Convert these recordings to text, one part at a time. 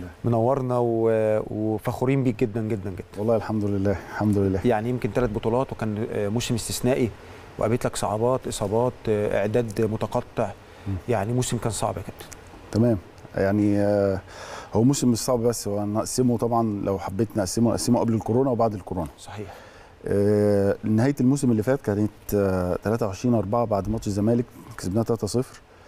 لله منورنا و- وفخورين بيك جدا جدا جدا والله الحمد لله الحمد لله يعني يمكن ثلاث بطولات وكان آه، موسم استثنائي وقابلت لك صعوبات اصابات آه، اعداد متقطع مم. يعني موسم كان صعب يا كابتن تمام يعني آه، هو موسم مش صعب بس هو نقسمه طبعا لو حبيت نقسمه نقسمه قبل الكورونا وبعد الكورونا صحيح آه، نهايه الموسم اللي فات كانت آه، 23 4 بعد ماتش الزمالك كسبناه 3-0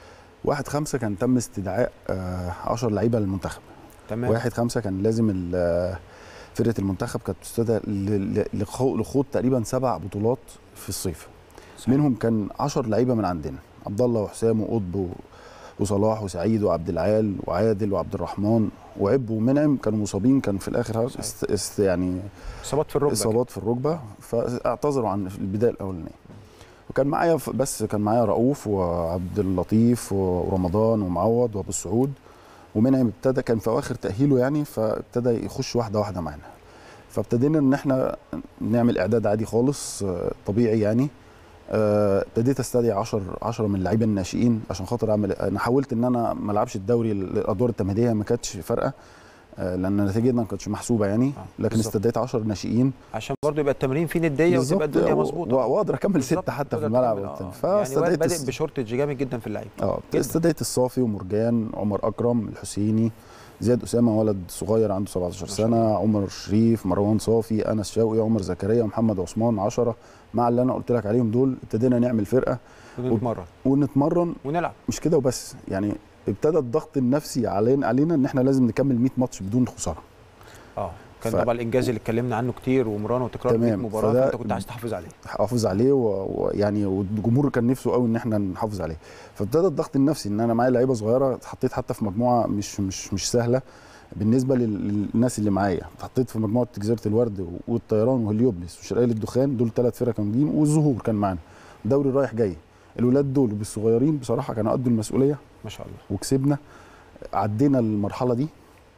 1 5 كان تم استدعاء 10 لعيبه للمنتخب تمام 1 5 كان لازم ال- آه، فرقه المنتخب كانت تستدعى ل- ل- لخو- لخوض تقريبا سبع بطولات في الصيف صحيح. منهم كان 10 لعيبه من عندنا عبد الله وحسام وقطب و- وصلاح وسعيد وعبد العال وعادل وعبد الرحمن وعب ومنعم كانوا مصابين كان في الاخر صحيح. است است يعني اصابات في الركبه اصابات في الركبه فاعتذروا عن البدايه الاولانيه وكان معايا ف- بس كان معايا رؤوف وعبد اللطيف ورمضان ومعوض وابو السعود ومنعم ابتدى كان في اواخر تاهيله يعني فابتدى يخش واحده واحده معانا فابتدينا ان احنا نعمل اعداد عادي خالص آه، طبيعي يعني آه، ابتديت استدعي 10 10 من اللعيبه الناشئين عشان خاطر اعمل انا حاولت ان انا ما العبش الدوري الادوار التمهيديه ما كانتش فارقه آه، لان نتيجتنا ما كانتش محسوبه يعني آه، لكن بالظبط. استدعيت 10 ناشئين عشان برضه يبقى التمرين فيه نديه بالظبط، وتبقى الدنيا و- مظبوطه و- واقدر اكمل بالظبط، سته حتى في تقدر الملعب تكمل، وبتاع. آه. يعني فاستدعيت بادئ الس- بشورتج جامد جدا في اللعيبه اه جداً. استدعيت الصافي ومرجان عمر اكرم الحسيني زياد اسامه ولد صغير عنده 17 ما شاء سنه الله. عمر شريف مروان صافي انس شوقي عمر زكريا محمد عثمان 10 مع اللي انا قلت لك عليهم دول ابتدينا نعمل فرقه ونتمرن ونتمرن ونلعب مش كده وبس يعني ابتدى الضغط النفسي علينا علينا ان احنا لازم نكمل 100 ماتش بدون خساره اه كان ف- طبعا الانجاز اللي اتكلمنا عنه كتير ومران وتكرار 100 تمام، مباراه فده- فانت كنت عايز تحافظ عليه احافظ عليه و- ويعني والجمهور كان نفسه قوي ان احنا نحافظ عليه فابتدى الضغط النفسي ان انا معايا لعيبه صغيره اتحطيت حتى في مجموعه مش مش مش سهله بالنسبه لل- للناس اللي معايا اتحطيت في مجموعه جزيره الورد والطيران وهليوبلس وشرقيه للدخان دول ثلاث فرق كانوا جايين والظهور كان معانا دوري رايح جاي الولاد دول بالصغيرين بصراحه كانوا قدوا المسؤوليه ما شاء الله وكسبنا عدينا المرحله دي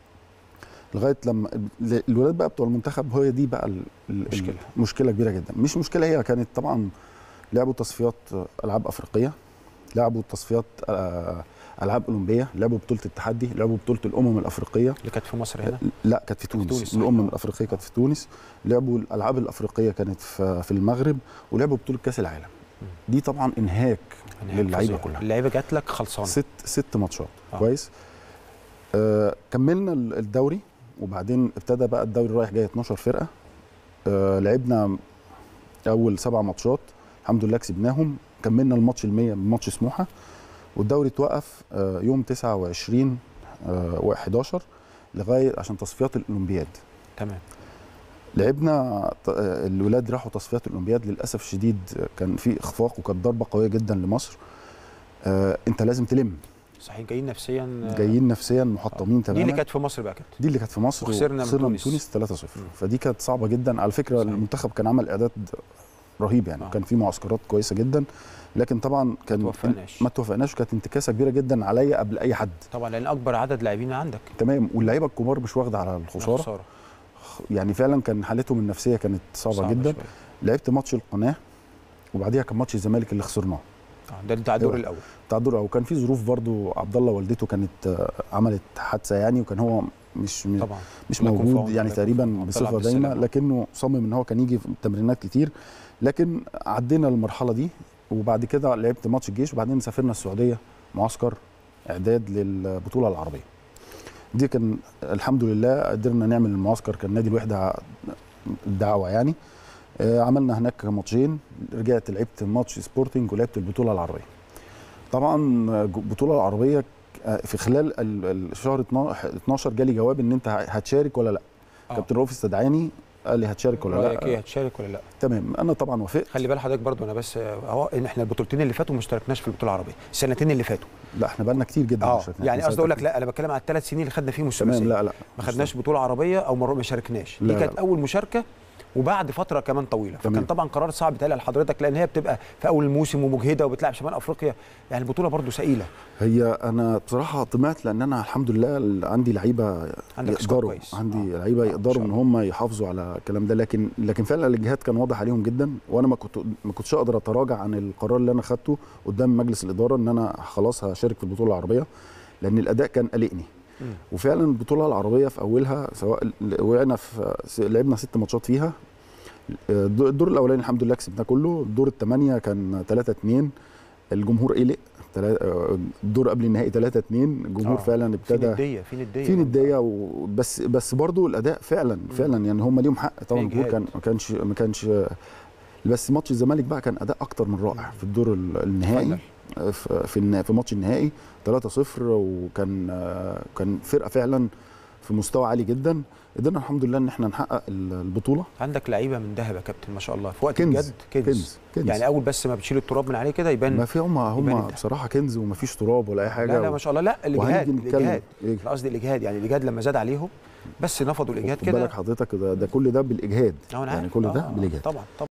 لغايه لما ال- الولاد بقى بتوع المنتخب هي دي بقى ال- ال- مشكلة. مشكله كبيره جدا مش مشكله هي كانت طبعا لعبوا تصفيات العاب افريقيه لعبوا تصفيات آه، العاب اولمبيه لعبوا بطوله التحدي لعبوا بطوله الامم الافريقيه اللي كانت في مصر هنا لا كانت في تونس, تونس، تونس صحيح. الامم الافريقيه كانت في تونس لعبوا الالعاب الافريقيه كانت في في المغرب ولعبوا بطوله كاس العالم دي طبعا انهاك يعني للعيبة فظيع. كلها. اللعيبه جات لك خلصانه ست ست ماتشات آه. آه. كويس آه كملنا ال- الدوري وبعدين ابتدى بقى الدوري رايح جاي 12 فرقه آه لعبنا اول سبع ماتشات الحمد لله كسبناهم كملنا الماتش ال 100 بماتش سموحه والدوري اتوقف آه يوم 29 آه و11 لغايه عشان تصفيات الاولمبياد تمام لعبنا ط- آه، الولاد راحوا تصفيات الاولمبياد للاسف الشديد آه، كان في اخفاق وكانت ضربه قويه جدا لمصر آه انت لازم تلم صحيح جايين نفسيا آه، جايين نفسيا محطمين تماما دي اللي كانت في مصر بقى كده دي اللي كانت في مصر وخسرنا من وخسرنا من تونس. تونس 3-0 مم. فدي كانت صعبه جدا على فكره صحيح. المنتخب كان عمل اعداد رهيب يعني آه. كان في معسكرات كويسه جدا لكن طبعا كان توفقناش. ما توفقناش وكانت انتكاسه كبيره جدا عليا قبل اي حد طبعا لان اكبر عدد لاعبين عندك تمام واللعيبه الكبار مش واخده على الخساره خساره يعني فعلا كان حالتهم النفسيه كانت صعبه, صعبة جدا شوية. لعبت ماتش القناه وبعديها كان ماتش الزمالك اللي خسرناه آه، ده بتاع الدور أيوة. الاول بتاع الدور او كان في ظروف برضو عبد الله والدته كانت آه، عملت حادثه يعني وكان هو مش م- طبعا مش الله يكون في موجود عونه، يعني الله يكون في تقريبا عونه. طلع بصفه دايمه بالسلامة. لكنه صمم ان هو كان يجي في تمرينات كتير لكن عدينا المرحله دي وبعد كده لعبت ماتش الجيش وبعدين سافرنا السعوديه معسكر اعداد للبطوله العربيه دي كان الحمد لله قدرنا نعمل المعسكر كان نادي الوحده الدعوه يعني آه، عملنا هناك ماتشين رجعت لعبت ماتش سبورتنج ولعبت البطوله العربيه طبعا آه، البطوله العربيه آه، في خلال ال- الشهر 12 جالي جواب ان انت هتشارك ولا لا آه. كابتن رؤوف استدعاني قال لي هتشارك ولا رايك ايه لا هتشارك ولا لا تمام انا طبعا وافقت خلي بال حضرتك برضو انا بس آه، اهو ان احنا البطولتين اللي فاتوا ما اشتركناش في البطوله العربيه السنتين اللي فاتوا لا احنا بقالنا كتير جدا اه ما شاركناش. يعني من قصدي اقول لك ساعة لا انا بتكلم على الثلاث سنين اللي خدنا فيهم تمام الثلاثيه لا لا ما خدناش بطوله عربيه او مرة ما شاركناش لا، دي لا، كانت لا. اول مشاركه وبعد فتره كمان طويله فكان تمام. طبعا قرار صعب يتقال لحضرتك لان هي بتبقى في اول الموسم ومجهده وبتلعب شمال افريقيا يعني البطوله برضو ثقيله هي انا بصراحه طمعت لان انا الحمد لله عندي لعيبه عندك سكواد يقدروا كويس. عندي آه. لعيبه آه، إن يقدروا شاء ان الله. هم يحافظوا على الكلام ده لكن لكن فعلا الجهاد كان واضح عليهم جدا وانا ما كنت ما كنتش اقدر اتراجع عن القرار اللي انا خدته قدام مجلس الاداره ان انا خلاص هشارك في البطوله العربيه لان الاداء كان قلقني مم. وفعلا البطوله العربيه في اولها سواء ل- وقعنا في س- لعبنا ست ماتشات فيها آه، الدور الدور الاولاني الحمد لله كسبناه كله الدور الثمانيه كان 3 2 الجمهور قلق تلا- آه، الدور قبل النهائي 3 2 الجمهور آه. فعلا في ابتدى نديه في نديه في نديه و- بس بس برضو الاداء فعلا فعلا يعني هم ليهم حق طبعا في الجمهور إجهاد. كان ما كانش ما كانش بس ماتش الزمالك بقى كان اداء اكتر من رائع في الدور ال- النهائي فاينل. في في النا- في ماتش النهائي 3-0 وكان آه، كان فرقه فعلا في مستوى عالي جدا قدرنا الحمد لله ان احنا نحقق ال- البطوله عندك لعيبه من ذهب يا كابتن ما شاء الله في وقت كنز. الجد كنز, كنز كنز يعني اول بس ما بتشيل التراب من عليه كده يبان ما في هم يبان هم الده. بصراحه كنز ومفيش تراب ولا اي حاجه لا لا ما شاء الله لا الاجهاد وهنيجي نتكلم الاجهاد إيه؟ انا قصدي الاجهاد يعني الاجهاد لما زاد عليهم بس نفضوا الاجهاد خد كده بالك حضرتك ده, ده كل ده بالاجهاد اه انا يعني عارف. كل ده آه، بالاجهاد طبعا طبعا